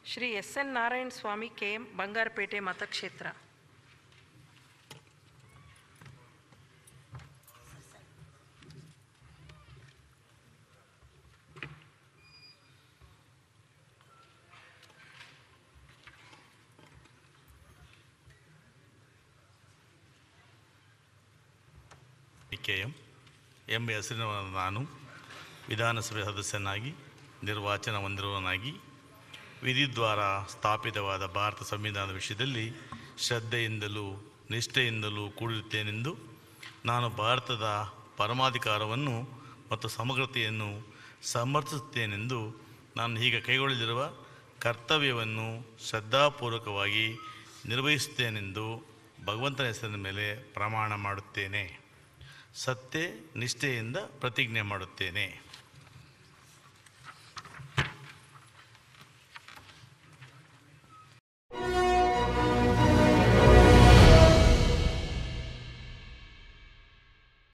Shri S N Narayana Swamy K M Bangarapete ಮತಕ್ಷೇತ್ರ K M ಎಂಬ ಹೆಸರಿನ ನಾನು ವಿಧಾನಸಭೆ ಸದಸ್ಯನಾಗಿ ನಿರ್ವಾಚನ ಹೊಂದಿರುವವನಾಗಿ ವಿಧಿದ್ವಾರ ಸ್ಥಾಪಿತವಾದ ಭಾರತ ಸಂವಿಧಾನದ ವಿಷಯದಲ್ಲಿ ಶ್ರದ್ಧೆಯಿಂದಲೂ ನಿಷ್ಠೆಯಿಂದಲೂ ಕೂಡಿರುತ್ತೇನೆಂದು ನಾನು ಭಾರತದ ಪರಮಾಧಿಕಾರವನ್ನು ಮತ್ತು ಸಮಗ್ರತೆಯನ್ನು ಸಮರ್ಥಿಸುತ್ತೇನೆಂದು ನಾನು ಈಗ ಕೈಗೊಳ್ಳಲಿರುವ ಕರ್ತವ್ಯವನ್ನು ಶ್ರದ್ಧಾಪೂರ್ವಕವಾಗಿ ನಿರ್ವಹಿಸುತ್ತೇನೆಂದು ಭಗವಂತನ ಹೆಸರಿನ ಮೇಲೆ ಪ್ರಮಾಣ ಮಾಡುತ್ತೇನೆ ಸತ್ಯ ನಿಷ್ಠೆಯಿಂದ ಪ್ರತಿಜ್ಞೆ ಮಾಡುತ್ತೇನೆ